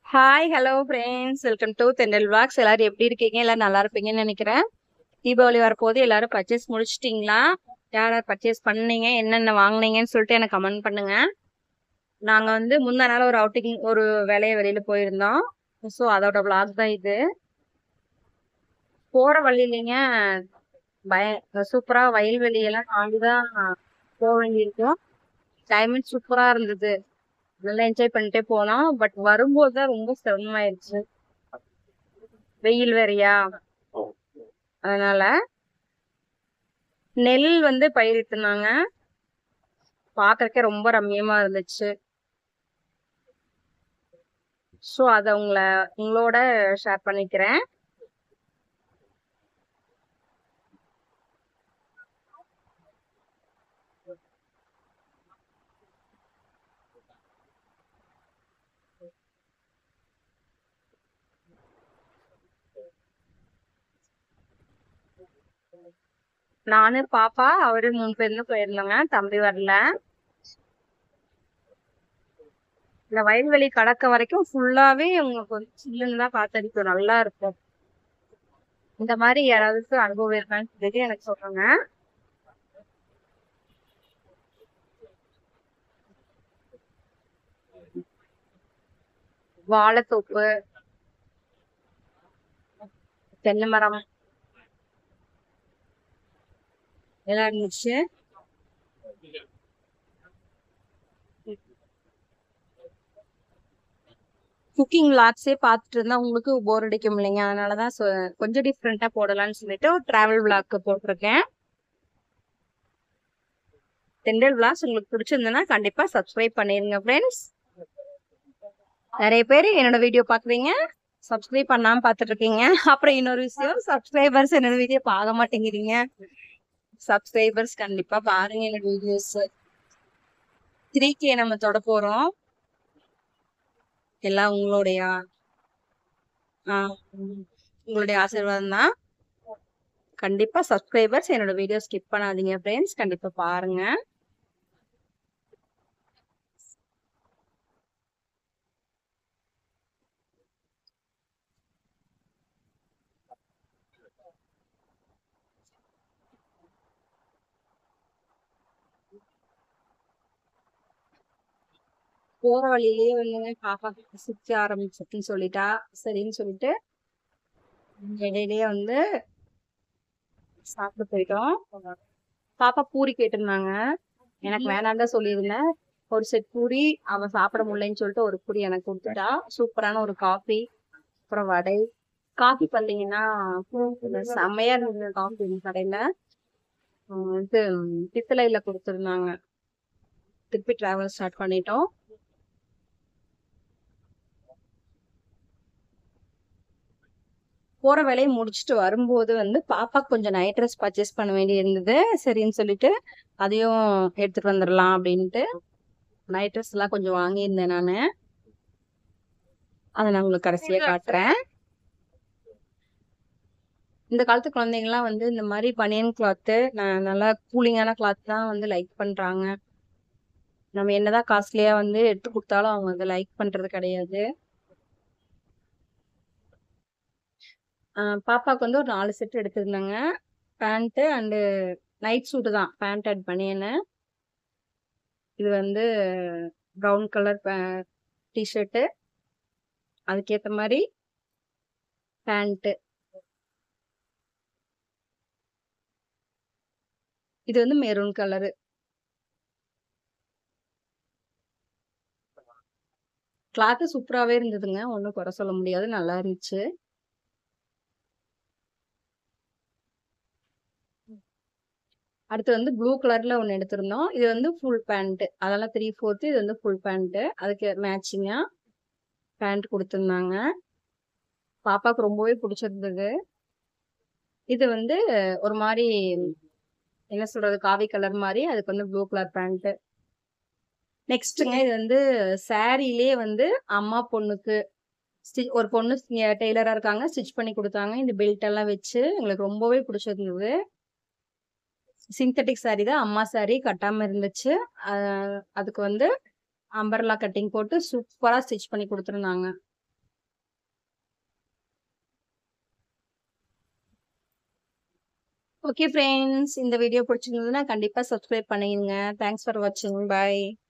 hi hello friends welcome to dental vlogs எல்லாரும் எப்படி இருக்கீங்க எல்லாரும் நல்லா இருப்பீங்கன்னு நினைக்கிறேன் தீபாவளி வரப்போது எல்லாரும் பர்ச்சேஸ் முடிச்சிட்டிங்களா யார் யார் பர்ச்சேஸ் பண்ணீங்க என்னென்ன வாங்குனீங்கன்னு சொல்லிட்டு எனக்கு கமெண்ட் பண்ணுங்க நாங்கள் வந்து முந்தா நாள் ஒரு அவுட்டிங் ஒரு வேலையை வெளியில் போயிருந்தோம் ஸோ அதோட vlog தான் இது போகிற வழியிலைங்க பய சூப்பராக வயல்வெளியெல்லாம் தாண்டி தான் போக வேண்டியிருக்கும் கிளைமேட் சூப்பராக இருந்தது நல்லா என்ஜாய் பண்ணிட்டே போனோம் பட் வரும்போது தான் ரொம்ப சிரமமாயிருச்சு வெயில் வேறயா அதனால நெல் வந்து பயிரிட்டுனாங்க பார்க்கறக்கே ரொம்ப ரம்மியமா இருந்துச்சு ஸோ அதை உங்களை உங்களோட ஷேர் பண்ணிக்கிறேன் நானு பாப்பா அவரு மூணு பேரும் போயிருந்தோங்க தம்பி வரல இந்த வயல்வெளி கடக்க வரைக்கும் ஃபுல்லாவே உங்களுக்கு வந்து சில்லுன்னு தான் காத்தடிக்கும் நல்லா இருக்கும் இந்த மாதிரி யாராவது அனுபவம் இருக்கான்னு சொல்லிட்டு எனக்கு சொல்லுங்க வாழைத்தோப்பு தென்னை மரம் எல்லாம் இருந்துச்சு குக்கிங் விளாக்ஸே பார்த்துட்டு இருந்தா உங்களுக்கு போர் அடிக்கும் இல்லைங்க அதனாலதான் சொ- கொஞ்சம் டிஃப்ரெண்டா போடலாம்னு சொல்லிட்டு ஒரு டிராவல் விளாக் போட்டிருக்கேன் தெண்டல் விளாக்ஸ் உங்களுக்கு பிடிச்சிருந்ததுன்னா கண்டிப்பா சப்ஸ்கிரைப் பண்ணிருங்க ஃப்ரெண்ட்ஸ் நிறைய பேர் என்னோட வீடியோ பாக்குறீங்க சப்ஸ்கிரைப் பண்ணாம பார்த்துட்டு இருக்கீங்க அப்புறம் இன்னொரு விஷயம் சப்ஸ்கிரைபர்ஸ் என்னோட வீடியோ பார்க்க மாட்டேங்கிறீங்க சப்ஸ்கிரைபர்ஸ் கண்டிப்பா பாருங்க என்னோட வீடியோஸ் த்ரீ கே நம்ம தொட போறோம் எல்லாம் உங்களுடைய ஆஹ், உங்களுடைய ஆசீர்வாதம் தான் கண்டிப்பா சப்ஸ்கிரைபர்ஸ் என்னோட வீடியோ ஸ்கிப் பண்ணாதீங்க ஃப்ரெண்ட்ஸ் கண்டிப்பா பாருங்க போற வழியிலேயே வந்து பாப்பா சுத்தி ஆரம்பிச்சிருக்குன்னு சொல்லிட்டா சரின்னு சொல்லிட்டு இடையிலேயே வந்து சாப்பிட போயிட்டோம் பாப்பா பூரி கேட்டிருந்தாங்க எனக்கு வேணாம் தான் சொல்லியிருந்தேன் ஒரு செட் பூரி அவ சாப்பிட முடியலன்னு சொல்லிட்டு ஒரு பூரி எனக்கு கொடுத்துட்டா சூப்பரான ஒரு காஃபி அப்புறம் வடை காஃபி பார்த்தீங்கன்னா செம்மையா இருந்தது காஃபி கடையில உம் இது பித்தளையில கொடுத்துருந்தாங்க திருப்பி டிராவல் ஸ்டார்ட் பண்ணிட்டோம் போற வேலையை முடிச்சுட்டு வரும்போது வந்து பாப்பா கொஞ்சம் நைட் ட்ரெஸ் பர்ச்சேஸ் பண்ண வேண்டி இருந்தது சரின்னு சொல்லிட்டு அதையும் எடுத்துட்டு வந்துடலாம் அப்படின்ட்டு நைட் ட்ரெஸ் எல்லாம் கொஞ்சம் வாங்கியிருந்தேன் நான் அதை நான் உங்களுக்கு கடைசியா காட்டுறேன் இந்த காலத்து குழந்தைங்கலாம் வந்து இந்த மாதிரி பனியன் கிளாத்து நல்லா கூலிங்கான கிளாத் தான் வந்து லைக் பண்றாங்க நம்ம என்னதான் காஸ்ட்லியா வந்து எடுத்து கொடுத்தாலும் அவங்க அதை லைக் பண்றது கிடையாது ஆஹ் பாப்பாவுக்கு வந்து ஒரு நாலு செட் எடுத்திருந்தாங்க பேண்ட்டு அண்டு நைட் சூட்டு தான் பேண்ட் அண்ட் பனியனு இது வந்து ப்ரௌன் கலர் டிஷர்ட்டு அதுக்கேற்ற மாதிரி பேண்ட்டு இது வந்து மெரூன் கலரு கிளாத்து சூப்பராகவே இருந்ததுங்க ஒன்றும் குறை சொல்ல முடியாது நல்லா இருந்துச்சு அடுத்து வந்து ப்ளூ கலர்ல ஒன்று எடுத்திருந்தோம் இது வந்து ஃபுல் பேண்ட் அதெல்லாம் த்ரீ ஃபோர்த்து இது வந்து ஃபுல் பேண்ட்டு அதுக்கு மேட்சிங்கா பேண்ட் கொடுத்துருந்தாங்க பாப்பாவுக்கு ரொம்பவே பிடிச்சிருந்தது இது வந்து ஒரு மாதிரி என்ன சொல்றது காவி கலர் மாதிரி அதுக்கு வந்து ப்ளூ கலர் பேண்ட்டு நெக்ஸ்ட்டுங்க இது வந்து சாரீலே வந்து அம்மா பொண்ணுக்கு ஸ்டிச் ஒரு பொண்ணு டெய்லரா இருக்காங்க ஸ்டிச் பண்ணி கொடுத்தாங்க இந்த பெல்ட் எல்லாம் வச்சு எங்களுக்கு ரொம்பவே பிடிச்சிருந்தது சிந்தட்டிக் saree தான் அம்மா saree கட்டாம இருந்துச்சு அஹ் அதுக்கு வந்து அம்பர்லா கட்டிங் போட்டு சூப்பரா ஸ்டிச் பண்ணி கொடுத்துருந்தாங்க ஓகே ஃப்ரெண்ட்ஸ் இந்த வீடியோ பிடிச்சிருந்ததுன்னா கண்டிப்பாக சப்ஸ்கிரைப் பண்ணிடுங்க தேங்க்ஸ் ஃபார் வாட்சிங் பாய்